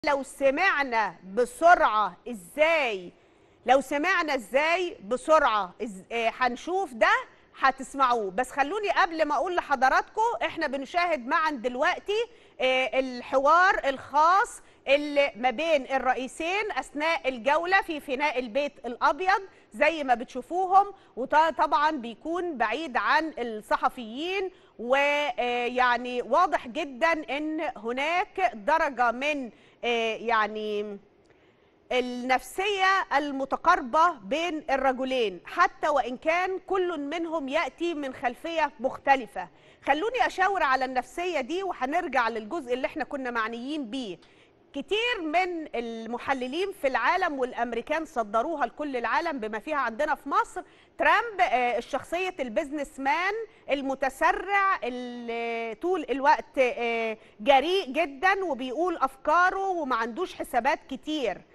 لو سمعنا بسرعة ازاي لو سمعنا ازاي بسرعة إز... آه، هنشوف ده هتسمعوه بس خلوني قبل ما اقول لحضراتكم احنا بنشاهد معا دلوقتي آه، الحوار الخاص اللي ما بين الرئيسين اثناء الجولة في فناء البيت الابيض زي ما بتشوفوهم وطبعا بيكون بعيد عن الصحفيين ويعني واضح جدا ان هناك درجة من آه، يعني النفسية المتقاربة بين الرجلين حتى وإن كان كل منهم يأتي من خلفية مختلفة خلوني أشاور على النفسية دي وهنرجع للجزء اللي احنا كنا معنيين بيه كتير من المحللين في العالم والامريكان صدروها لكل العالم بما فيها عندنا في مصر ترامب آه، الشخصيه البيزنس مان المتسرع اللي طول الوقت آه، جريء جدا وبيقول افكاره وما عندوش حسابات كتير